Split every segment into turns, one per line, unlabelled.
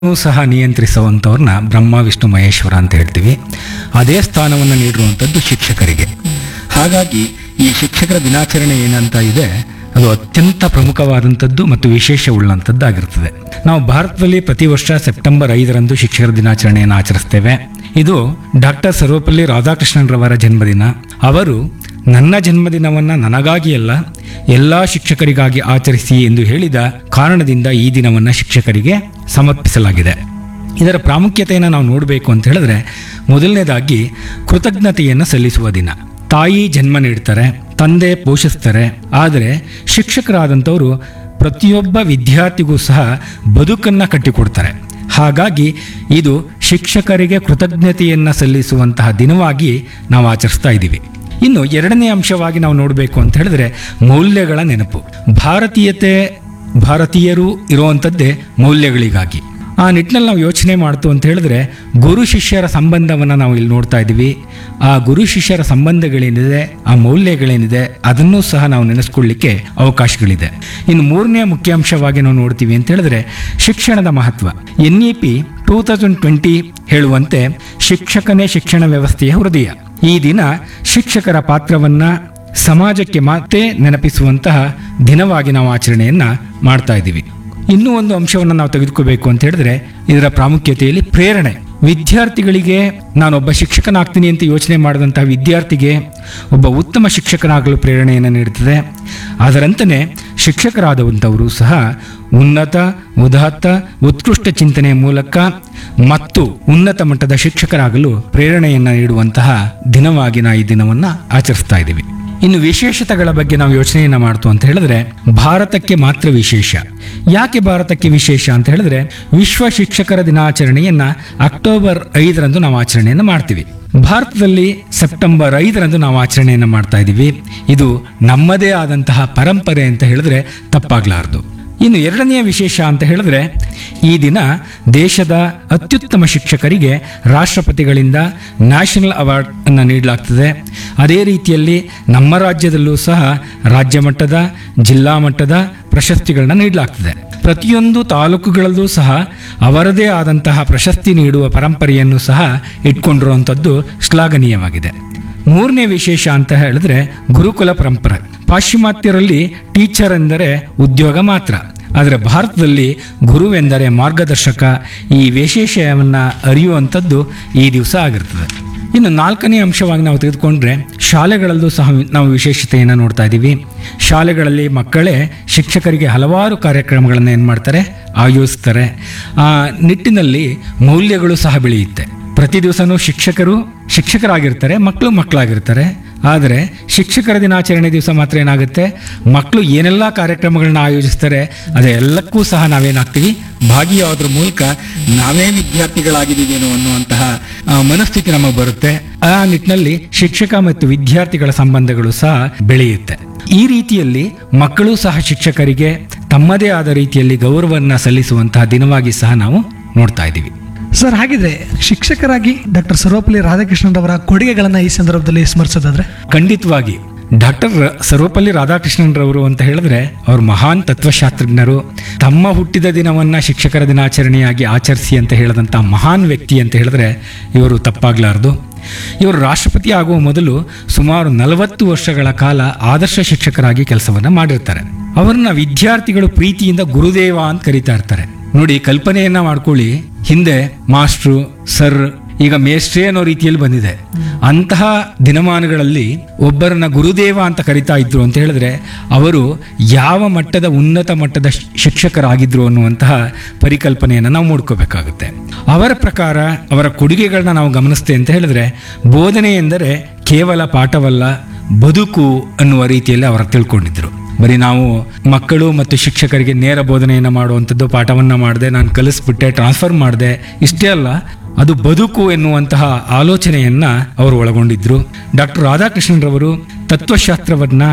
ಸಹ ನಿಯಂತ್ರಿಸುವಂಥವ್ರನ್ನ ಬ್ರಹ್ಮ ವಿಷ್ಣು ಮಹೇಶ್ವರ ಅಂತ ಹೇಳ್ತೀವಿ ಅದೇ ಸ್ಥಾನವನ್ನು ನೀಡಿರುವಂಥದ್ದು ಶಿಕ್ಷಕರಿಗೆ ಹಾಗಾಗಿ ಈ ಶಿಕ್ಷಕರ ದಿನಾಚರಣೆ ಏನಂತ ಇದೆ ಅದು ಅತ್ಯಂತ ಪ್ರಮುಖವಾದಂಥದ್ದು ಮತ್ತು ವಿಶೇಷವುಳ್ಳಂಥದ್ದಾಗಿರ್ತದೆ ನಾವು ಭಾರತದಲ್ಲಿ ಪ್ರತಿ ವರ್ಷ ಸೆಪ್ಟೆಂಬರ್ ಐದರಂದು ಶಿಕ್ಷಕರ ದಿನಾಚರಣೆಯನ್ನು ಆಚರಿಸ್ತೇವೆ ಇದು ಡಾಕ್ಟರ್ ಸರ್ವಪಲ್ಲಿ ರಾಧಾಕೃಷ್ಣನ್ರವರ ಜನ್ಮದಿನ ಅವರು ನನ್ನ ಜನ್ಮದಿನವನ್ನು ನನಗಾಗಿ ಅಲ್ಲ ಎಲ್ಲ ಶಿಕ್ಷಕರಿಗಾಗಿ ಆಚರಿಸಿ ಎಂದು ಹೇಳಿದ ಕಾರಣದಿಂದ ಈ ದಿನವನ್ನು ಶಿಕ್ಷಕರಿಗೆ ಸಮರ್ಪಿಸಲಾಗಿದೆ ಇದರ ಪ್ರಾಮುಖ್ಯತೆಯನ್ನು ನಾವು ನೋಡಬೇಕು ಅಂತ ಹೇಳಿದ್ರೆ ಮೊದಲನೇದಾಗಿ ಕೃತಜ್ಞತೆಯನ್ನು ಸಲ್ಲಿಸುವ ದಿನ ತಾಯಿ ಜನ್ಮ ನೀಡ್ತಾರೆ ತಂದೆ ಪೋಷಿಸ್ತಾರೆ ಆದರೆ ಶಿಕ್ಷಕರಾದಂಥವರು ಪ್ರತಿಯೊಬ್ಬ ವಿದ್ಯಾರ್ಥಿಗೂ ಸಹ ಬದುಕನ್ನು ಕಟ್ಟಿಕೊಡ್ತಾರೆ ಹಾಗಾಗಿ ಇದು ಶಿಕ್ಷಕರಿಗೆ ಕೃತಜ್ಞತೆಯನ್ನು ಸಲ್ಲಿಸುವಂತಹ ದಿನವಾಗಿ ನಾವು ಆಚರಿಸ್ತಾ ಇದ್ದೀವಿ ಇನ್ನು ಎರಡನೇ ಅಂಶವಾಗಿ ನಾವು ನೋಡಬೇಕು ಅಂತ ಹೇಳಿದ್ರೆ ಮೌಲ್ಯಗಳ ನೆನಪು ಭಾರತೀಯತೆ ಭಾರತೀಯರು ಇರುವಂಥದ್ದೇ ಮೌಲ್ಯಗಳಿಗಾಗಿ ಆ ನಿಟ್ಟಿನಲ್ಲಿ ನಾವು ಯೋಚನೆ ಮಾಡ್ತು ಅಂತ ಹೇಳಿದ್ರೆ ಗುರು ಶಿಷ್ಯರ ಸಂಬಂಧವನ್ನು ನಾವು ಇಲ್ಲಿ ನೋಡ್ತಾ ಇದ್ದೀವಿ ಆ ಗುರು ಶಿಷ್ಯರ ಸಂಬಂಧಗಳೇನಿದೆ ಆ ಮೌಲ್ಯಗಳೇನಿದೆ ಅದನ್ನೂ ಸಹ ನಾವು ನೆನೆಸ್ಕೊಳ್ಳಿಕ್ಕೆ ಅವಕಾಶಗಳಿದೆ ಇನ್ನು ಮೂರನೇ ಮುಖ್ಯ ಅಂಶವಾಗಿ ನಾವು ನೋಡ್ತೀವಿ ಅಂತ ಹೇಳಿದ್ರೆ ಶಿಕ್ಷಣದ ಮಹತ್ವ N E P two thousand twenty ಹೇಳುವಂತೆ ಶಿಕ್ಷಕನೇ ಶಿಕ್ಷಣ ವ್ಯವಸ್ಥೆಯ ಹೃದಯ ಈ ದಿನ ಶಿಕ್ಷಕರ ಪಾತ್ರವನ್ನ ಸಮಾಜಕ್ಕೆ ಮತ್ತೆ ನೆನಪಿಸುವಂತಹ ದಿನವಾಗಿ ನಾವು ಆಚರಣೆಯನ್ನ ಮಾಡ್ತಾ ಇದ್ದೀವಿ ಇನ್ನೂ ಒಂದು ಅಂಶವನ್ನು ನಾವು ತೆಗೆದುಕೋಬೇಕು ಅಂತ ಹೇಳಿದ್ರೆ ಇದರ ಪ್ರಾಮುಖ್ಯತೆಯಲ್ಲಿ ಪ್ರೇರಣೆ ವಿದ್ಯಾರ್ಥಿಗಳಿಗೆ ನಾನೊಬ್ಬ ಶಿಕ್ಷಕನಾಗ್ತೀನಿ ಅಂತ ಯೋಚನೆ ಮಾಡಿದಂತಹ ವಿದ್ಯಾರ್ಥಿಗೆ ಒಬ್ಬ ಉತ್ತಮ ಶಿಕ್ಷಕನಾಗಲು ಪ್ರೇರಣೆಯನ್ನು ನೀಡುತ್ತದೆ ಅದರಂತೆಯೇ ಶಿಕ್ಷಕರಾದವಂಥವರು ಸಹ ಉನ್ನತ ಉದಾತ್ತ ಉತ್ಕೃಷ್ಟ ಚಿಂತನೆಯ ಮೂಲಕ ಮತ್ತು ಉನ್ನತ ಮಟ್ಟದ ಶಿಕ್ಷಕರಾಗಲು ಪ್ರೇರಣೆಯನ್ನು ನೀಡುವಂತಹ ದಿನವಾಗಿ ನಾವು ಈ ದಿನವನ್ನು ಆಚರಿಸ್ತಾ ಇದ್ದೀವಿ ಇನ್ನು ವಿಶೇಷತೆಗಳ ಬಗ್ಗೆ ನಾವು ಯೋಚನೆಯನ್ನ ಮಾಡ್ತು ಅಂತ ಹೇಳಿದ್ರೆ ಭಾರತಕ್ಕೆ ಮಾತ್ರ ವಿಶೇಷ ಯಾಕೆ ಭಾರತಕ್ಕೆ ವಿಶೇಷ ಅಂತ ಹೇಳಿದ್ರೆ ವಿಶ್ವ ಶಿಕ್ಷಕರ ದಿನಾಚರಣೆಯನ್ನ ಅಕ್ಟೋಬರ್ ಐದರಂದು ನಾವು ಆಚರಣೆಯನ್ನು ಮಾಡ್ತೀವಿ ಭಾರತದಲ್ಲಿ ಸೆಪ್ಟೆಂಬರ್ ಐದರಂದು ನಾವು ಆಚರಣೆಯನ್ನು ಮಾಡ್ತಾ ಇದ್ದೀವಿ ಇದು ನಮ್ಮದೇ ಆದಂತಹ ಪರಂಪರೆ ಅಂತ ಹೇಳಿದ್ರೆ ತಪ್ಪಾಗ್ಲಾರ್ದು ಇನ್ನು ಎರಡನೆಯ ವಿಶೇಷ ಅಂತ ಹೇಳಿದ್ರೆ ಈ ದಿನ ದೇಶದ ಅತ್ಯುತ್ತಮ ಶಿಕ್ಷಕರಿಗೆ ರಾಷ್ಟ್ರಪತಿಗಳಿಂದ ನ್ಯಾಷನಲ್ ಅವಾರ್ಡ್ ಅನ್ನು ನೀಡಲಾಗ್ತದೆ ಅದೇ ರೀತಿಯಲ್ಲಿ ನಮ್ಮ ರಾಜ್ಯದಲ್ಲೂ ಸಹ ರಾಜ್ಯ ಮಟ್ಟದ ಜಿಲ್ಲಾ ಮಟ್ಟದ ಪ್ರಶಸ್ತಿಗಳನ್ನ ನೀಡಲಾಗ್ತದೆ ಪ್ರತಿಯೊಂದು ತಾಲೂಕುಗಳಲ್ಲೂ ಸಹ ಅವರದೇ ಆದಂತಹ ಪ್ರಶಸ್ತಿ ನೀಡುವ ಪರಂಪರೆಯನ್ನು ಸಹ ಇಟ್ಕೊಂಡಿರುವಂಥದ್ದು ಶ್ಲಾಘನೀಯವಾಗಿದೆ ಮೂರನೇ ವಿಶೇಷ ಅಂತ ಹೇಳಿದ್ರೆ ಗುರುಕುಲ ಪರಂಪರೆ ಪಾಶ್ಚಿಮಾತ್ಯರಲ್ಲಿ ಟೀಚರ್ ಎಂದರೆ ಉದ್ಯೋಗ ಮಾತ್ರ ಆದರೆ ಭಾರತದಲ್ಲಿ ಗುರುವೆಂದರೆ ಮಾರ್ಗದರ್ಶಕ ಈ ವಿಶೇಷವನ್ನು ಅರಿಯುವಂಥದ್ದು ಈ ದಿವಸ ಆಗಿರ್ತದೆ ಇನ್ನು ನಾಲ್ಕನೇ ಅಂಶವಾಗಿ ನಾವು ತೆಗೆದುಕೊಂಡ್ರೆ ಶಾಲೆಗಳಲ್ಲೂ ಸಹ ನಾವು ವಿಶೇಷತೆಯನ್ನು ನೋಡ್ತಾ ಇದ್ದೀವಿ ಶಾಲೆಗಳಲ್ಲಿ ಮಕ್ಕಳೇ ಶಿಕ್ಷಕರಿಗೆ ಹಲವಾರು ಕಾರ್ಯಕ್ರಮಗಳನ್ನು ಏನು ಮಾಡ್ತಾರೆ ಆಯೋಜಿಸ್ತಾರೆ ಆ ನಿಟ್ಟಿನಲ್ಲಿ ಮೌಲ್ಯಗಳು ಸಹ ಬೆಳೆಯುತ್ತೆ ಪ್ರತಿ ದಿವಸನೂ ಶಿಕ್ಷಕರು ಶಿಕ್ಷಕರಾಗಿರ್ತಾರೆ ಮಕ್ಕಳು ಮಕ್ಕಳಾಗಿರ್ತಾರೆ ಆದರೆ ಶಿಕ್ಷಕರ ದಿನಾಚರಣೆ ದಿವಸ ಮಾತ್ರ ಏನಾಗುತ್ತೆ ಮಕ್ಕಳು ಏನೆಲ್ಲ ಕಾರ್ಯಕ್ರಮಗಳನ್ನ ಆಯೋಜಿಸ್ತಾರೆ ಅದೆಲ್ಲಕ್ಕೂ ಸಹ ನಾವೇನಾಗ್ತೀವಿ ಭಾಗಿಯಾಗೋದ್ರ ಮೂಲಕ ನಾವೇ ವಿದ್ಯಾರ್ಥಿಗಳಾಗಿದ್ದೀವೇನೋ ಅನ್ನುವಂತಹ ಆ, ಮನಸ್ಥಿತಿ ನಮಗೆ ಬರುತ್ತೆ ಆ ನಿಟ್ಟಿನಲ್ಲಿ ಶಿಕ್ಷಕ ಮತ್ತು ವಿದ್ಯಾರ್ಥಿಗಳ ಸಂಬಂಧಗಳು ಸಹ ಬೆಳೆಯುತ್ತೆ ಈ ರೀತಿಯಲ್ಲಿ ಮಕ್ಕಳು ಸಹ ಶಿಕ್ಷಕರಿಗೆ ತಮ್ಮದೇ ಆದ ರೀತಿಯಲ್ಲಿ ಗೌರವವನ್ನು ಸಲ್ಲಿಸುವಂತಹ ದಿನವಾಗಿ ಸಹ ನಾವು ನೋಡ್ತಾ ಇದ್ದೀವಿ
ಸರ್ ಹಾಗಿದ್ರೆ ಶಿಕ್ಷಕರಾಗಿ ಡಾಕ್ಟರ್ ಸರ್ವಪಲ್ಲಿ ರಾಧಾಕೃಷ್ಣನ್ರವರ ಕೊಡುಗೆಗಳನ್ನು ಈ ಸಂದರ್ಭದಲ್ಲಿ ಸ್ಮರಿಸೋದಾದ್ರೆ
ಖಂಡಿತವಾಗಿ ಡಾಕ್ಟರ್ ಸರ್ವಪಲ್ಲಿ ರಾಧಾಕೃಷ್ಣನ್ರವರು ಅಂತ ಹೇಳಿದ್ರೆ ಅವರು ಮಹಾನ್ ತತ್ವಶಾಸ್ತ್ರಜ್ಞರು ತಮ್ಮ ಹುಟ್ಟಿದ ದಿನವನ್ನ ಶಿಕ್ಷಕರ ದಿನಾಚರಣೆಯಾಗಿ ಆಚರಿಸಿ ಅಂತ ಹೇಳಿದಂಥ ಮಹಾನ್ ವ್ಯಕ್ತಿ ಅಂತ ಹೇಳಿದ್ರೆ ಇವರು ತಪ್ಪಾಗ್ಲಾರ್ದು ಇವರು ರಾಷ್ಟ್ರಪತಿ ಆಗುವ ಮೊದಲು ಸುಮಾರು ನಲವತ್ತು ವರ್ಷಗಳ ಕಾಲ ಆದರ್ಶ ಶಿಕ್ಷಕರಾಗಿ ಕೆಲಸವನ್ನ ಮಾಡಿರ್ತಾರೆ ಅವರನ್ನ ವಿದ್ಯಾರ್ಥಿಗಳು ಪ್ರೀತಿಯಿಂದ ಗುರುದೇವ ಅಂತ ಕರೀತಾ ಇರ್ತಾರೆ ನೋಡಿ ಕಲ್ಪನೆಯನ್ನ ಮಾಡ್ಕೊಳ್ಳಿ ಹಿಂದೆ ಮಾಸ್ಟ್ರು ಸರ್ ಈಗ ಮೇಷ್ಟ್ರೇ ಅನ್ನೋ ರೀತಿಯಲ್ಲಿ ಬಂದಿದೆ ಅಂತಹ ದಿನಮಾನಗಳಲ್ಲಿ ಒಬ್ಬರನ್ನ ಗುರುದೇವ ಅಂತ ಕರಿತಾ ಇದ್ರು ಅಂತ ಹೇಳಿದ್ರೆ ಅವರು ಯಾವ ಮಟ್ಟದ ಉನ್ನತ ಮಟ್ಟದ ಶ್- ಶಿಕ್ಷಕರಾಗಿದ್ರು ಅನ್ನುವಂತಹ ಪರಿಕಲ್ಪನೆಯನ್ನು ನಾವು ಮೂಡ್ಕೋಬೇಕಾಗುತ್ತೆ ಅವರ ಪ್ರಕಾರ ಅವರ ಕೊಡುಗೆಗಳನ್ನ ನಾವು ಗಮನಿಸ್ತೇವೆ ಅಂತ ಹೇಳಿದ್ರೆ ಬೋಧನೆ ಎಂದರೆ ಕೇವಲ ಪಾಠವಲ್ಲ ಬದುಕು ಅನ್ನುವ ರೀತಿಯಲ್ಲಿ ಅವರು ತಿಳ್ಕೊಂಡಿದ್ರು ಬರೀ ನಾವು ಮಕ್ಕಳು ಮತ್ತು ಶಿಕ್ಷಕರಿಗೆ ನೇರ ಬೋಧನೆಯನ್ನು ಮಾಡುವಂಥದ್ದು ಪಾಠವನ್ನು ಮಾಡಿದೆ ನಾನು ಕಲಿಸ್ಬಿಟ್ಟೆ ಟ್ರಾನ್ಸ್ಫರ್ ಮಾಡಿದೆ ಇಷ್ಟೇ ಅಲ್ಲ ಅದು ಬದುಕು ಎನ್ನುವಂತಹ ಆಲೋಚನೆಯನ್ನ ಅವರು ಒಳಗೊಂಡಿದ್ರು ಡಾಕ್ಟರ್ ರಾಧಾಕೃಷ್ಣನ್ರವರು ತತ್ವಶಾಸ್ತ್ರವನ್ನ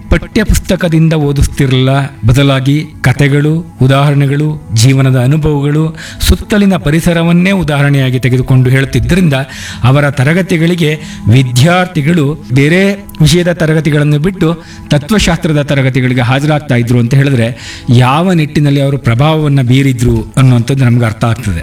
ಪಠ್ಯ ಪುಸ್ತಕದಿಂದ ಓದಿಸ್ತಿರಲಿಲ್ಲ ಬದಲಾಗಿ ಕಥೆಗಳು ಉದಾಹರಣೆಗಳು ಜೀವನದ ಅನುಭವಗಳು ಸುತ್ತಲಿನ ಪರಿಸರವನ್ನೇ ಉದಾಹರಣೆಯಾಗಿ ತೆಗೆದುಕೊಂಡು ಹೇಳುತ್ತಿದ್ದರಿಂದ ಅವರ ತರಗತಿಗಳಿಗೆ ವಿದ್ಯಾರ್ಥಿಗಳು ಬೇರೆ ವಿಷಯದ ತರಗತಿಗಳನ್ನು ಬಿಟ್ಟು ತತ್ವಶಾಸ್ತ್ರದ ತರಗತಿಗಳಿಗೆ ಹಾಜರಾಗ್ತಾ ಇದ್ರು ಅಂತ ಹೇಳಿದ್ರೆ ಯಾವ ನಿಟ್ಟಿನಲ್ಲಿ ಅವರು ಪ್ರಭಾವವನ್ನು ಬೀರಿದ್ರು ಅನ್ನುವಂಥದ್ದು ನಮ್ಗೆ ಅರ್ಥ ಆಗ್ತದೆ